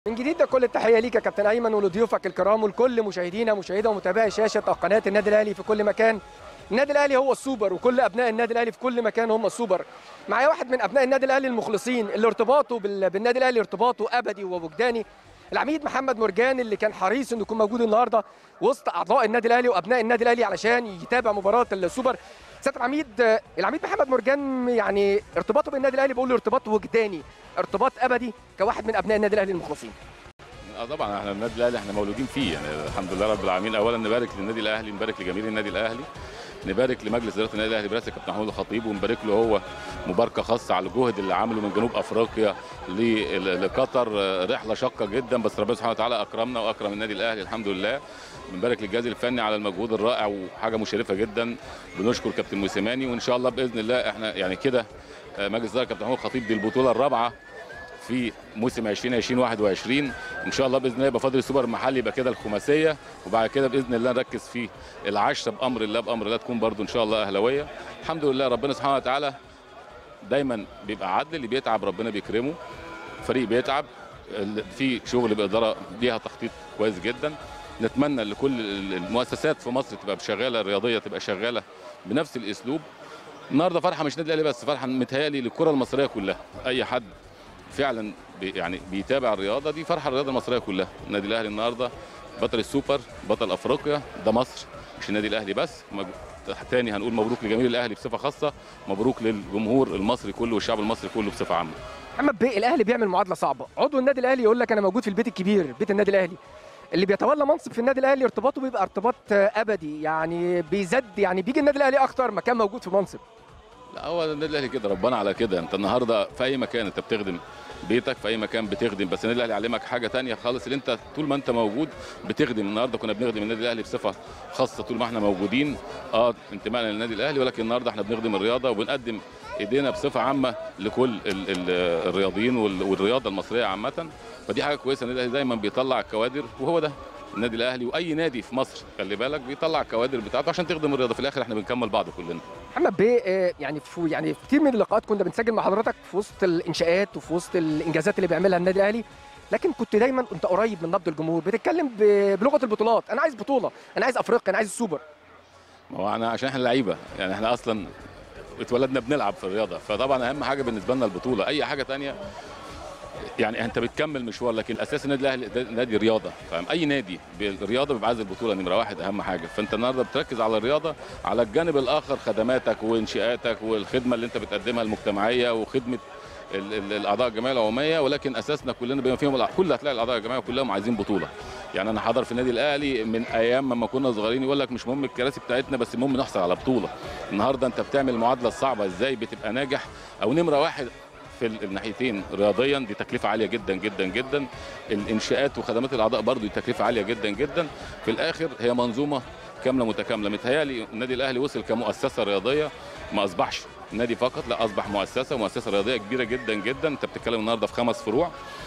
من جديد ده كل التحيه ليك يا كابتن ايمن ولضيوفك الكرام ولكل مشاهدينا مشاهدة ومتابعي شاشه قناه النادي الاهلي في كل مكان النادي الاهلي هو السوبر وكل ابناء النادي الاهلي في كل مكان هم السوبر معايا واحد من ابناء النادي الاهلي المخلصين اللي ارتباطه بال- بالنادي الاهلي ارتباطه ابدي ووجداني العميد محمد مرجان اللي كان حريص انه يكون موجود النهارده وسط اعضاء النادي الاهلي وابناء النادي الاهلي علشان يتابع مباراه السوبر سياده العميد آه، العميد محمد مرجان يعني ارتباطه بالنادي الاهلي بقول له ارتباط وجداني ارتباط ابدي كواحد من ابناء النادي الاهلي المخلصين اه طبعا احنا النادي الاهلي احنا مولودين فيه يعني الحمد لله رب العالمين اولا نبارك للنادي الاهلي نبارك لجماهير النادي الاهلي نبارك لمجلس اداره النادي الاهلي برئاسه كابتن محمود الخطيب ونبارك له هو مباركه خاصه على الجهد اللي عمله من جنوب افريقيا ل- لقطر آه، رحله شاقه جدا بس ربنا سبحانه وتعالى اكرمنا واكرم النادي الاهلي الحمد لله بنبارك للجهاز الفني على المجهود الرائع وحاجه مشرفه جدا بنشكر كابتن موسيماني وان شاء الله باذن الله احنا يعني كده آه، مجلس اداره كابتن محمود الخطيب دي البطوله الرابعه في موسم 2020 21 ان شاء الله باذن الله يبقى فاضل السوبر المحلي يبقى كده الخماسيه وبعد كده باذن الله نركز في العشره بامر الله بامر الله تكون برضو ان شاء الله اهلاويه الحمد لله ربنا سبحانه وتعالى دايما بيبقى عدل اللي بيتعب ربنا بيكرمه فريق بيتعب ال- في شغل باداره ليها تخطيط كويس جدا نتمنى لكل ال- المؤسسات في مصر تبقى شغاله الرياضيه تبقى شغاله بنفس الاسلوب النهارده فرحه مش نادي الاهلي بس فرحه متهيألي للكره المصريه كلها اي حد فعلا بي يعني بيتابع الرياضه دي فرحه الرياضه المصريه كلها النادي الاهلي النهارده بطل السوبر بطل افريقيا ده مصر مش النادي الاهلي بس مج- تاني هنقول مبروك لجماهير الاهلي بصفه خاصه مبروك للجمهور المصري كله والشعب المصري كله بصفه عامه محمد بيه الاهلي بيعمل معادله صعبه عضو النادي الاهلي يقول لك انا موجود في البيت الكبير بيت النادي الاهلي اللي بيتولى منصب في النادي الاهلي ارتباطه بيبقى ارتباط آه، ابدي يعني بيزد يعني بيجي النادي الاهلي اكتر ما كان موجود في منصب لا هو النادي الاهلي كده ربنا على كده انت النهارده في اي مكان انت بتخدم بيتك في اي مكان بتخدم بس النادي الاهلي علمك حاجه تانية خالص اللي انت طول ما انت موجود بتخدم النهارده كنا بنخدم النادي الاهلي بصفه خاصه طول ما احنا موجودين اه انتمائنا للنادي الاهلي ولكن النهارده احنا بنخدم الرياضه وبنقدم ايدينا بصفه عامه لكل ال ال الرياضيين وال- والرياضه المصريه عامه فدي حاجه كويسه النادي الاهلي دايما بيطلع الكوادر وهو ده النادي الاهلي واي نادي في مصر خلي بالك بيطلع الكوادر بتاعته عشان تخدم الرياضه في الاخر احنا بنكمل بعض كلنا محمد بيه آه، يعني في يعني في كتير من اللقاءات كنا بنسجل مع حضرتك في وسط الانشاءات وفي وسط الانجازات اللي بيعملها النادي الاهلي لكن كنت دايما انت قريب من نبض الجمهور بتتكلم ب- بلغه البطولات انا عايز بطوله انا عايز افريقيا انا عايز السوبر ما هو احنا عشان احنا لعيبه يعني احنا اصلا اتولدنا بنلعب في الرياضه فطبعا اهم حاجه بالنسبه لنا البطوله اي حاجه تانية يعني انت بتكمل مشوار لكن اساس النادي الاهلي ده نادي رياضه فاهم اي نادي بالرياضه بيبقى عايز البطوله نمره واحد اهم حاجه فانت النهارده بتركز على الرياضه على الجانب الاخر خدماتك وانشاءاتك والخدمه اللي انت بتقدمها المجتمعيه وخدمه ال- ال- الاعضاء الجمعيه العموميه ولكن اساسنا كلنا بما فيهم الأع- كل هتلاقي الاعضاء الجمعيه كلهم عايزين بطوله يعني انا حاضر في النادي الاهلي من ايام ما كنا صغيرين يقول لك مش مهم الكراسي بتاعتنا بس المهم نحصل على بطوله النهارده انت بتعمل المعادله الصعبه ازاي بتبقى ناجح او نمره واحد في ال- الناحيتين رياضيا دي تكلفه عاليه جدا جدا جدا الانشاءات وخدمات الاعضاء برضو دي تكلفه عاليه جدا جدا في الاخر هي منظومه كامله متكامله متهيالي النادي الاهلي وصل كمؤسسه رياضيه ما اصبحش نادي فقط لا اصبح مؤسسه مؤسسه رياضيه كبيره جدا جدا انت بتتكلم النهارده في خمس فروع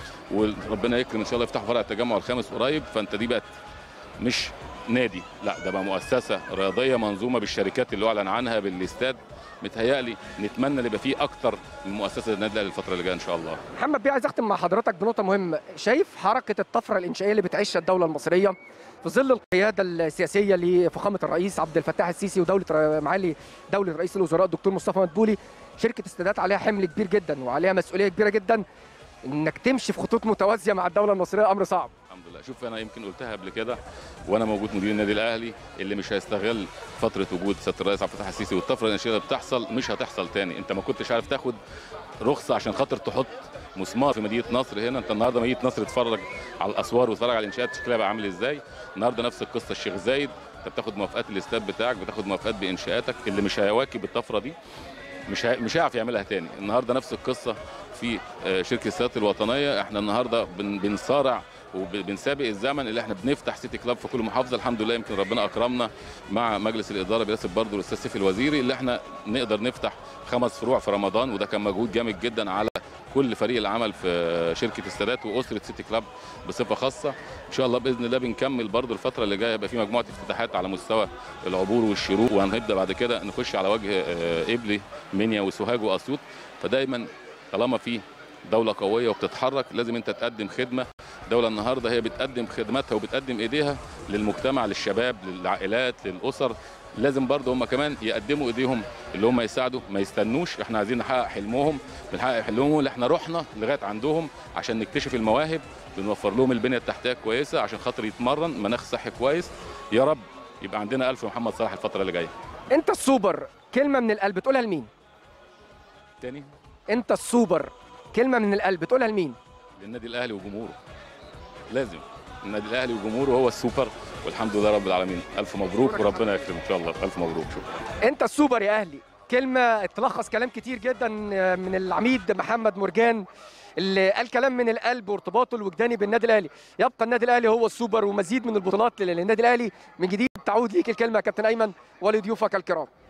وربنا يكرم ان شاء الله يفتحوا فرع التجمع الخامس قريب فانت دي بقت مش نادي لا ده بقى مؤسسه رياضيه منظومه بالشركات اللي اعلن عنها بالاستاد متهيألي نتمنى ان يبقى فيه اكتر من مؤسسه النادي الاهلي الفتره اللي جايه ان شاء الله محمد بيه عايز اختم مع حضرتك بنقطه مهمه شايف حركه الطفره الانشائيه اللي بتعيشها الدوله المصريه في ظل القياده السياسيه لفخامه الرئيس عبد الفتاح السيسي ودوله ر- معالي دوله رئيس الوزراء الدكتور مصطفى مدبولي شركه استادات عليها حمل كبير جدا وعليها مسؤوليه كبيره جدا انك تمشي في خطوط متوازيه مع الدوله المصريه امر صعب الحمد لله شوف انا يمكن قلتها قبل كده وانا موجود مدير النادي الاهلي اللي مش هيستغل فتره وجود سياده الرئيس عبد الفتاح السيسي والطفره الانشائيه اللي بتحصل مش هتحصل تاني انت ما كنتش عارف تاخد رخصه عشان خاطر تحط مسمار في مدينه نصر هنا انت النهارده مدينه نصر تتفرج على الاسوار وتتفرج على الانشاءات شكلها بقى عامل ازاي النهارده نفس القصه الشيخ زايد انت بتاخد موافقات الاستاد بتاعك بتاخد موافقات بانشاءاتك اللي مش هيواكب الطفره دي مش هي... مش هيعرف يعملها تاني النهارده نفس القصه في آه، شركه السيادات الوطنيه احنا النهارده بن... بنصارع وبنسابق الزمن اللي احنا بنفتح سيتي كلاب في كل محافظه الحمد لله يمكن ربنا اكرمنا مع مجلس الاداره برئاسه برضه الاستاذ سيف الوزيري اللي احنا نقدر نفتح خمس فروع في رمضان وده كان مجهود جامد جدا على كل فريق العمل في شركه السادات واسره سيتي كلاب بصفه خاصه ان شاء الله باذن الله بنكمل برضو الفتره اللي جايه يبقى في مجموعه افتتاحات على مستوى العبور والشروق وهنبدا بعد كده نخش على وجه آه، ابلي منيا وسوهاج واسيوط فدايما طالما في دوله قويه وبتتحرك لازم انت تقدم خدمه دوله النهارده هي بتقدم خدماتها وبتقدم ايديها للمجتمع للشباب للعائلات للاسر لازم برضه هم كمان يقدموا ايديهم اللي هم يساعدوا ما يستنوش احنا عايزين نحقق حلمهم بنحقق حلمهم اللي احنا رحنا لغايه عندهم عشان نكتشف المواهب بنوفر لهم البنيه التحتيه كويسه عشان خاطر يتمرن مناخ صحي كويس يا رب يبقى عندنا الف محمد صلاح الفتره اللي جايه انت السوبر كلمه من القلب تقولها لمين تاني انت السوبر كلمه من القلب تقولها لمين للنادي الاهلي وجمهوره لازم النادي الاهلي وجمهوره هو السوبر والحمد لله رب العالمين الف مبروك وربنا يكرم ان شاء الله الف مبروك شكرا انت السوبر يا اهلي كلمه تلخص كلام كتير جدا من العميد محمد مرجان اللي قال كلام من القلب وارتباطه الوجداني بالنادي الاهلي يبقى النادي الاهلي هو السوبر ومزيد من البطولات للنادي الاهلي من جديد تعود ليك الكلمه يا كابتن ايمن ولضيوفك الكرام